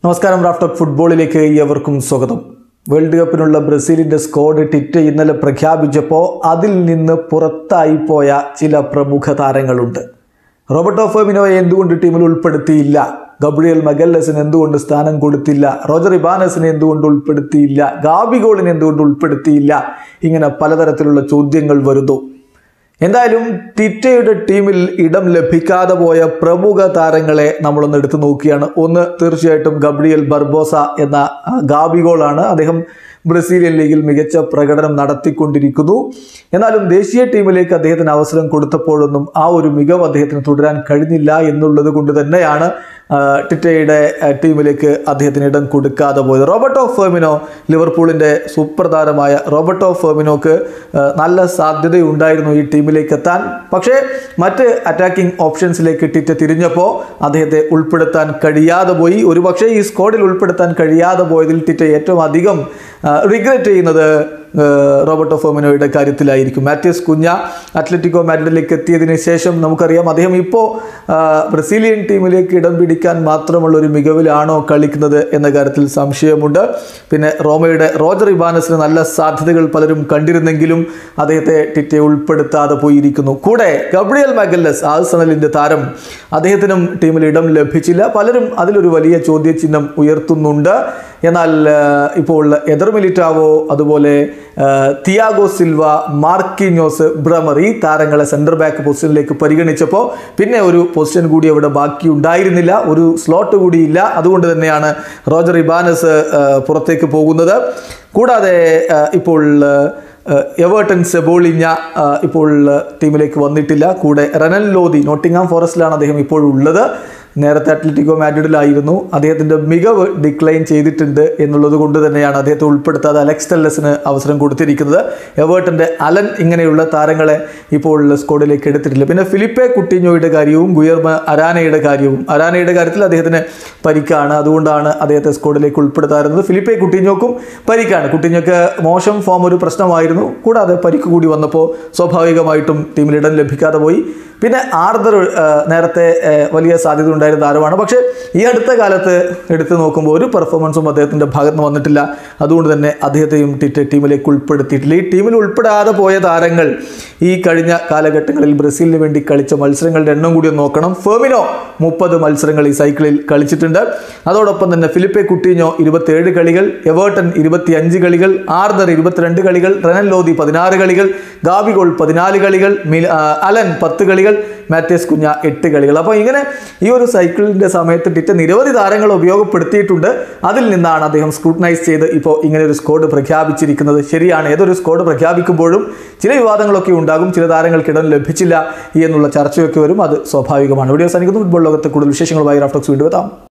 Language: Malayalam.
നമസ്കാരം റാഫ്റ്റോക്ക് ഫുട്ബോളിലേക്ക് ഏവർക്കും സ്വാഗതം വേൾഡ് കപ്പിനുള്ള ബ്രസീലിന്റെ സ്ക്വാഡ് ടിറ്റ് ഇന്നലെ പ്രഖ്യാപിച്ചപ്പോൾ അതിൽ നിന്ന് പുറത്തായി പോയ ചില പ്രമുഖ താരങ്ങളുണ്ട് റോബർട്ടോ ഫെമിനോയെ എന്തുകൊണ്ട് ടീമിൽ ഉൾപ്പെടുത്തിയില്ല ഗബ്രിയൽ മഗല്ലസിന് എന്തുകൊണ്ട് സ്ഥാനം കൊടുത്തില്ല റോജർ ഇബാനസിനെ എന്തുകൊണ്ട് ഉൾപ്പെടുത്തിയില്ല ഗാബിഗോളിനെ എന്തുകൊണ്ട് ഉൾപ്പെടുത്തിയില്ല ഇങ്ങനെ പലതരത്തിലുള്ള ചോദ്യങ്ങൾ വരുന്നു എന്തായാലും ടിറ്റയുടെ ടീമിൽ ഇടം ലഭിക്കാതെ പോയ പ്രമുഖ താരങ്ങളെ നമ്മളൊന്ന് എടുത്തു നോക്കിയാണ് ഒന്ന് തീർച്ചയായിട്ടും ഗബ്രിയൽ ബർബോസ എന്ന ആ, ഗാബിഗോളാണ് അദ്ദേഹം ബ്രസീലിയൻ ലീഗിൽ മികച്ച പ്രകടനം നടത്തിക്കൊണ്ടിരിക്കുന്നു എന്നാലും ദേശീയ ടീമിലേക്ക് അദ്ദേഹത്തിന് അവസരം കൊടുത്തപ്പോഴൊന്നും ആ ഒരു മികവ് അദ്ദേഹത്തിന് തുടരാൻ കഴിഞ്ഞില്ല എന്നുള്ളത് കൊണ്ട് തന്നെയാണ് ആ, ടിറ്റയുടെ ആ, ടീമിലേക്ക് അദ്ദേഹത്തിന് ഇടം കൊടുക്കാതെ പോയത് റോബർട്ടോ ഫെർമിനോ ലിവർപൂളിന്റെ സൂപ്പർ താരമായ റോബർട്ടോ ഫെർമിനോക്ക് ആ, നല്ല സാധ്യതയുണ്ടായിരുന്നു ഈ ടീമിലേക്ക് എത്താൻ പക്ഷേ മറ്റ് അറ്റാക്കിംഗ് ഓപ്ഷൻസിലേക്ക് ടിറ്റ തിരിഞ്ഞപ്പോൾ അദ്ദേഹത്തെ ഉൾപ്പെടുത്താൻ കഴിയാതെ പോയി ഒരുപക്ഷേ ഈ സ്ക്വാഡിൽ ഉൾപ്പെടുത്താൻ കഴിയാതെ പോയതിൽ ടിറ്റ ഏറ്റവും അധികം റിഗ്രറ്റ് ചെയ്യുന്നത് ആ, റോബർട്ടോ ഫെർമിനോയുടെ കാര്യത്തിലായിരിക്കും മാത്യൂസ് കുഞ്ഞ അത്ലറ്റിക്കോ മാഡ്രിഡിലേക്ക് എത്തിയതിന് ശേഷം നമുക്കറിയാം അദ്ദേഹം ഇപ്പോൾ ബ്രസീലിയൻ ടീമിലേക്ക് ഇടം പിടിക്കാൻ മാത്രമുള്ള ഒരു മികവിലാണോ കളിക്കുന്നത് എന്ന കാര്യത്തിൽ സംശയമുണ്ട് പിന്നെ റോമയുടെ റോജർ ഇബാനസിന് നല്ല സാധ്യതകൾ പലരും കണ്ടിരുന്നെങ്കിലും അദ്ദേഹത്തെ ടിറ്റെ ഉൾപ്പെടുത്താതെ പോയിരിക്കുന്നു കൂടെ ഗബ്രിയൽ മാഗല്ലസ് ആഴ്സണലിൻ്റെ താരം അദ്ദേഹത്തിനും ടീമിൽ ഇടം ലഭിച്ചില്ല പലരും അതിലൊരു വലിയ ചോദ്യചിഹ്നം ഉയർത്തുന്നുണ്ട് എന്നാൽ ആ, ഇപ്പോൾ എദർ മിലിറ്റാവോ അതുപോലെ ആ, തിയാഗോ സിൽവ മാർക്കിഞ്ഞോസ് ബ്രമർ ഈ താരങ്ങളെ സെൻറ്റർ ബാക്ക് പൊസിഷനിലേക്ക് പരിഗണിച്ചപ്പോൾ പിന്നെ ഒരു പൊസിഷൻ കൂടി അവിടെ ബാക്കി ഉണ്ടായിരുന്നില്ല ഒരു സ്ലോട്ട് കൂടിയില്ല അതുകൊണ്ട് തന്നെയാണ് റോജർ ഇബാനസ് ആ, പുറത്തേക്ക് പോകുന്നത് കൂടാതെ ആ, ഇപ്പോൾ ആ, ഏഹ് എവേർട്ടൻ സെബോളിഞ്ഞ ആഹ് ഇപ്പോൾ ടീമിലേക്ക് വന്നിട്ടില്ല കൂടെ റനൽ ലോധി നോട്ടിംഗാം ഫോറസ്റ്റിലാണ് അദ്ദേഹം ഇപ്പോൾ ഉള്ളത് നേരത്തെ അത്ലറ്റിക്കോ മാഡ്രിഡിലായിരുന്നു അദ്ദേഹത്തിൻ്റെ മികവ് ഡിക്ലൈൻ ചെയ്തിട്ടുണ്ട് എന്നുള്ളത് കൊണ്ട് തന്നെയാണ് അദ്ദേഹത്തെ ഉൾപ്പെടുത്താതെ അലക്സ് ടെല്ലസിന് അവസരം കൊടുത്തിരിക്കുന്നത് എവേർട്ടൻ്റെ അലൻ ഇങ്ങനെയുള്ള താരങ്ങളെ ഇപ്പോൾ സ്ക്വാഡിലേക്ക് എടുത്തിട്ടില്ല പിന്നെ ഫിലിപ്പെ കുട്ടിഞ്ഞോയുടെ കാര്യവും ഗുയർമ അരാനയുടെ കാര്യവും അരാനയുടെ കാര്യത്തിൽ അദ്ദേഹത്തിന് പരിക്കാണ് അതുകൊണ്ടാണ് അദ്ദേഹത്തെ സ്ക്വാഡിലേക്ക് ഉൾപ്പെടുത്താറുന്നത് ഫിലിപ്പെ കുട്ടിഞ്ഞോക്കും പരിക്കാണ് കുട്ടിഞ്ഞോക്ക് മോശം ഫോം ഒരു പ്രശ്നമായിരുന്നു കൂടാതെ പരിക്ക് കൂടി വന്നപ്പോൾ സ്വാഭാവികമായിട്ടും ടീമിൽ ഇടം ലഭിക്കാതെ പോയി പിന്നെ ആർദർ ആ, നേരത്തെ ആ, വലിയ സാധ്യത ഉണ്ടായിരുന്ന താരമാണ് പക്ഷേ ഈ അടുത്ത കാലത്ത് എടുത്തു നോക്കുമ്പോൾ ഒരു പെർഫോമൻസും അദ്ദേഹത്തിൻ്റെ ഭാഗത്ത് നിന്ന് വന്നിട്ടില്ല അതുകൊണ്ട് തന്നെ അദ്ദേഹത്തെയും ടിറ്റ ടീമിലേക്ക് ഉൾപ്പെടുത്തിയിട്ടില്ല ഈ ടീമിൽ ഉൾപ്പെടാതെ പോയ താരങ്ങൾ ഈ കഴിഞ്ഞ കാലഘട്ടങ്ങളിൽ ബ്രസീലിന് വേണ്ടി കളിച്ച മത്സരങ്ങളുടെ എണ്ണം കൂടി ഒന്ന് നോക്കണം ഫെർമിനോ മുപ്പത് മത്സരങ്ങൾ ഈ സൈക്കിളിൽ കളിച്ചിട്ടുണ്ട് അതോടൊപ്പം തന്നെ ഫിലിപ്പെ കുട്ടീഞ്ഞോ ഇരുപത്തിയേഴ് കളികൾ എവേർട്ടൻ ഇരുപത്തിയഞ്ച് കളികൾ ആർദർ ഇരുപത്തിരണ്ട് കളികൾ റനൽ ലോധി പതിനാറ് കളികൾ ഗാബിഗോൾ പതിനാല് കളികൾ മിൽ ആ, അലൻ പത്ത് കളികൾ മാത്യസ് കുഞ്ഞ എട്ട് കളികൾ അപ്പോൾ ഇങ്ങനെ ഈ ഒരു സൈക്കിളിൻ്റെ സമയത്ത് ടിറ്റ നിരവധി താരങ്ങൾ ഉപയോഗപ്പെടുത്തിയിട്ടുണ്ട് അതിൽ നിന്നാണ് അദ്ദേഹം സ്ക്രൂട്ടനൈസ് ചെയ്ത് ഇപ്പോൾ ഇങ്ങനെ ഒരു സ്കോഡ് പ്രഖ്യാപിച്ചിരിക്കുന്നത് ശരിയാണ് ഏതൊരു സ്കോഡ് പ്രഖ്യാപിക്കുമ്പോഴും ചില വിവാദങ്ങളൊക്കെ ഉണ്ടാകും ചില താരങ്ങൾക്ക് ഇടം ലഭിച്ചില്ല എന്നുള്ള ചർച്ചയൊക്കെ വരും അത് സ്വാഭാവികമാണ് വീഡിയോ അവസാനിക്കുന്നു ഫുട്ബോൾ ലോകത്തെ കൂടുതൽ വിശേഷങ്ങളുമായി റാഫ്റ്റോക്സ് വീണ്ടും എത്താം